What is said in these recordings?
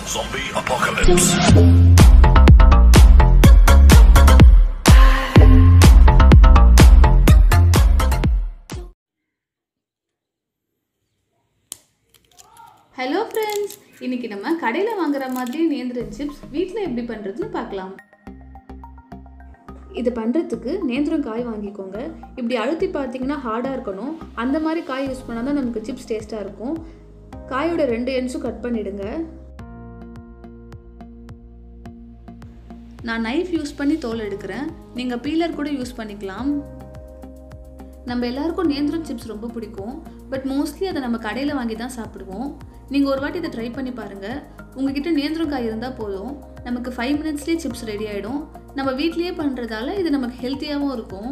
Zombie apocalypse. Hello friends இன்னைக்கு நம்ம கடையில் வாங்குற மாதிரி நேந்திரன் சிப்ஸ் வீட்டில் எப்படி பண்ணுறதுன்னு பார்க்கலாம் இது பண்ணுறதுக்கு நேந்திரம் காய் வாங்கிக்கோங்க இப்படி அழுத்தி பார்த்தீங்கன்னா ஹார்டாக இருக்கணும் அந்த மாதிரி காய் யூஸ் பண்ணால் தான் நமக்கு சிப்ஸ் டேஸ்ட்டாக இருக்கும் காயோட ரெண்டு எண்ட்ஸும் கட் பண்ணிடுங்க நான் நைஃப் யூஸ் பண்ணி தோல் எடுக்கிறேன் நீங்கள் பீலர் கூட யூஸ் பண்ணிக்கலாம் நம்ம எல்லாருக்கும் நேந்திரம் சிப்ஸ் ரொம்ப பிடிக்கும் பட் மோஸ்ட்லி அதை நம்ம கடையில் வாங்கி தான் சாப்பிடுவோம் நீங்கள் ஒரு வாட்டி இதை ட்ரை பண்ணி பாருங்கள் உங்ககிட்ட நேந்திரம் காய் இருந்தால் போதும் நமக்கு ஃபைவ் மினிட்ஸ்லேயே சிப்ஸ் ரெடி ஆகிடும் நம்ம வீட்லேயே பண்ணுறதால இது நமக்கு ஹெல்த்தியாகவும் இருக்கும்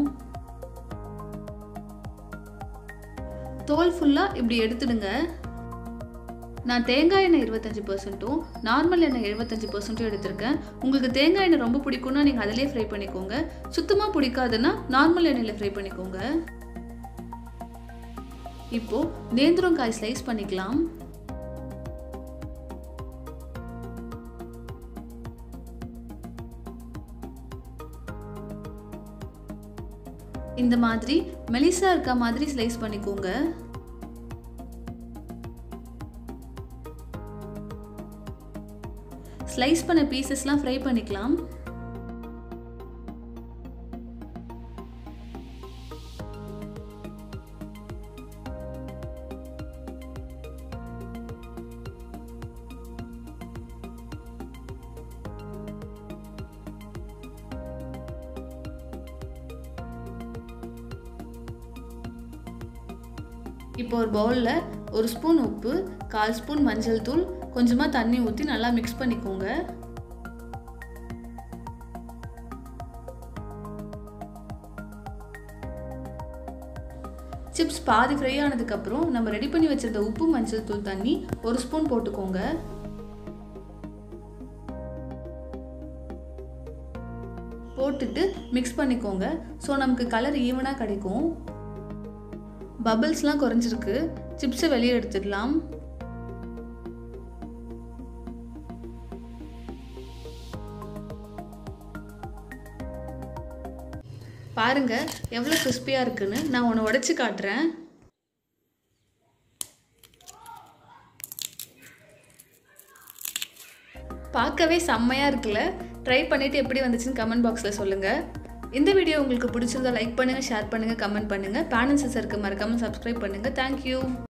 தோல் ஃபுல்லாக இப்படி எடுத்துடுங்க நான் தேங்காய் எண்ணெய் இருபத்தஞ்சி பர்சன்ட்டும் நார்மல் எண்ணெய் எழுபத்தஞ்சி பர்சன்ட்டும் எடுத்திருக்கேன் உங்களுக்கு தேங்காய் எண்ணெய் ரொம்ப பிடிக்கும்னா நீங்கள் அதிலே ஃப்ரை பண்ணிக்கோங்க சுத்தமாக பிடிக்காதுன்னா நார்மல் எண்ணெயில் ஃப்ரை பண்ணிக்கோங்க இப்போ நேந்திரம் காய் ஸ்லைஸ் பண்ணிக்கலாம் இந்த மாதிரி மெலிசா இருக்க மாதிரி ஸ்லைஸ் பண்ணிக்கோங்க ஸ்லைஸ் பண்ண பீசஸ்லாம் ஃப்ரை பண்ணிக்கலாம் இப்போ ஒரு பவுலில் ஒரு ஸ்பூன் உப்பு கால் ஸ்பூன் மஞ்சள் தூள் கொஞ்சமாக தண்ணி ஊற்றி நல்லா மிக்ஸ் பண்ணிக்கோங்க சிப்ஸ் பாதி ஃப்ரை ஆனதுக்கப்புறம் நம்ம ரெடி பண்ணி வச்சிருந்த உப்பு மஞ்சள் தூள் தண்ணி ஒரு ஸ்பூன் போட்டுக்கோங்க போட்டுட்டு மிக்ஸ் பண்ணிக்கோங்க ஸோ நமக்கு கலர் ஈவனாக கிடைக்கும் பபிள்ஸ்லாம் குறைஞ்சிருக்கு சிப்ஸை வெளியே எடுத்துடலாம் பாருங்க எவ்வளோ கிறிஸ்பியாக இருக்குன்னு நான் உன்னை உடச்சி காட்டுறேன் பார்க்கவே செம்மையாக இருக்குல்ல ட்ரை பண்ணிவிட்டு எப்படி வந்துச்சுன்னு கமெண்ட் பாக்ஸில் சொல்லுங்கள் இந்த வீடியோ உங்களுக்கு பிடிச்சிருந்தா லைக் பண்ணுங்கள் ஷேர் பண்ணுங்கள் கமெண்ட் பண்ணுங்கள் பேனல் சிசருக்கு மறக்காமல் சப்ஸ்கிரைப் பண்ணுங்கள் தேங்க்யூ